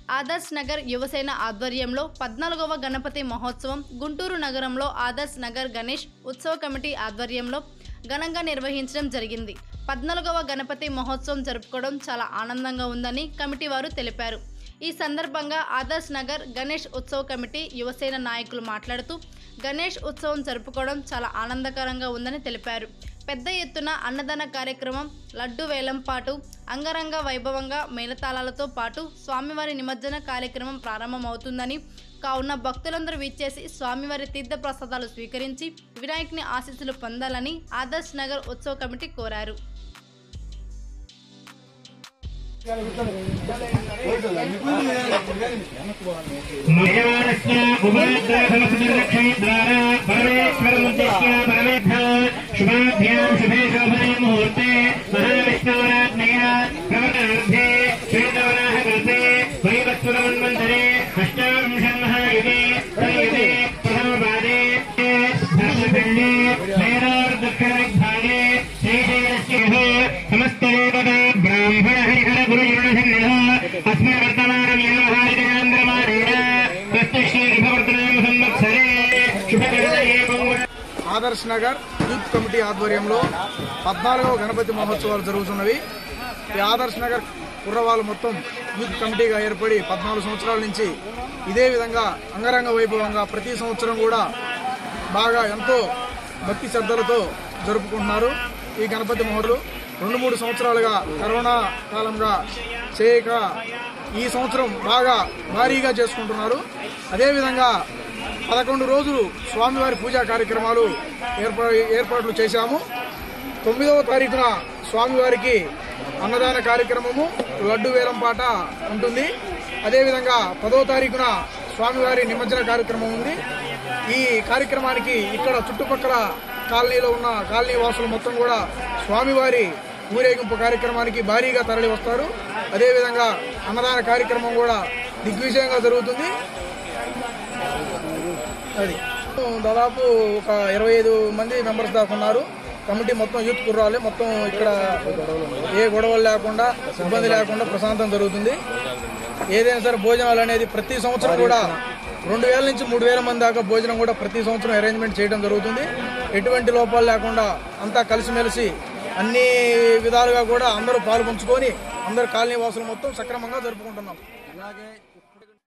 ఆదర్శ్ నగర్ యువసేన ఆధ్వర్యంలో పద్నాలుగవ గణపతి మహోత్సవం గుంటూరు నగరంలో ఆదర్శ్ నగర్ గణేష్ ఉత్సవ కమిటీ ఆధ్వర్యంలో ఘనంగా నిర్వహించడం జరిగింది పద్నాలుగవ గణపతి మహోత్సవం జరుపుకోవడం చాలా ఆనందంగా ఉందని కమిటీ వారు తెలిపారు ఈ సందర్భంగా ఆదర్శ్ నగర్ గణేష్ ఉత్సవ కమిటీ యువసేన నాయకులు మాట్లాడుతూ గణేష్ ఉత్సవం జరుపుకోవడం చాలా ఆనందకరంగా ఉందని తెలిపారు పెద్ద ఎత్తున అన్నదాన కార్యక్రమం లడ్డు వేలం పాటు అంగరంగ వైభవంగా మేళతాళాలతో పాటు స్వామివారి నిమజ్జన కార్యక్రమం ప్రారంభమవుతుందని కావున భక్తులందరూ విచ్చేసి స్వామివారి తీర్థ ప్రసాదాలు స్వీకరించి వినాయకుని ఆశీస్సులు పొందాలని ఆదర్శ్ నగర్ ఉత్సవ కమిటీ కోరారు మయమానస్య ఉభయద్వారసమస్యక్షేద్వారా పరమేశ్వరముద్దిశ్య పరమేభ్యో శుభాభ్యాం శుభే శోభనే ముహూర్తే మహావిష్ణువరాజ్ఞయ ప్రవతార్థే శ్వేతవరాహ కల్పే వైవత్సురమన్వంతరే అష్టాంశం మహాయుగే ప్రయుగే ప్రథమపాదే ధర్మపిండే మేరోర్దక్షిణదిగ్భాగే శ్రీశైలస్య సమస్తదేవతా బ్రాహ్మణ హరిహర గురుజనసన్నిధ అస్మిన్ వర్తమానం యమహారిజాంధ్రమానేన స్వస్తి శ్రీవర్తనామ సంవత్సరే శుభకరణే మంగళ ఆదర్శ్ నగర్ యూత్ కమిటీ ఆధ్వర్యంలో పద్నాలుగవ గణపతి మహోత్సవాలు జరుగుతున్నవి ఈ ఆదర్శ్ నగర్ కుర్రవాళ్ళు మొత్తం యూత్ కమిటీగా ఏర్పడి పద్నాలుగు సంవత్సరాల నుంచి ఇదే విధంగా అంగరంగ వైభవంగా ప్రతి సంవత్సరం కూడా బాగా ఎంతో భక్తి శ్రద్ధలతో జరుపుకుంటున్నారు ఈ గణపతి మహోత్సవాలు రెండు మూడు సంవత్సరాలుగా కరోనా కాలంగా చేయక ఈ సంవత్సరం బాగా భారీగా చేసుకుంటున్నారు అదేవిధంగా పదకొండు రోజులు స్వామివారి పూజా కార్యక్రమాలు ఏర్పా ఏర్పాట్లు చేశాము తొమ్మిదవ తారీఖున స్వామివారికి అన్నదాన కార్యక్రమము లడ్డు వేలం పాట ఉంటుంది అదేవిధంగా పదవ తారీఖున స్వామివారి నిమజ్జన కార్యక్రమం ఉంది ఈ కార్యక్రమానికి ఇక్కడ చుట్టుపక్కల కాలనీలో ఉన్న కాలనీ వాసులు మొత్తం కూడా స్వామివారి ఊరేగింపు కార్యక్రమానికి భారీగా తరలి వస్తారు అదేవిధంగా అన్నదాన కార్యక్రమం కూడా దిగ్విజయంగా జరుగుతుంది అది దాదాపు ఒక ఇరవై ఐదు మంది మెంబర్స్ దాకా ఉన్నారు కమిటీ మొత్తం యూత్ కుర్రాలే మొత్తం ఇక్కడ ఏ గొడవలు లేకుండా ఇబ్బంది లేకుండా ప్రశాంతం జరుగుతుంది ఏదైనా సరే భోజనాలు అనేది ప్రతి సంవత్సరం కూడా రెండు వేల నుంచి మూడు వేల మంది దాకా భోజనం కూడా ప్రతి సంవత్సరం అరేంజ్మెంట్ చేయడం జరుగుతుంది ఎటువంటి లోపాలు లేకుండా అంతా కలిసిమెలిసి అన్ని విధాలుగా కూడా అందరూ పాల్పంచుకొని అందరు కాలనీ వాసులు మొత్తం సక్రమంగా జరుపుకుంటున్నాం అలాగే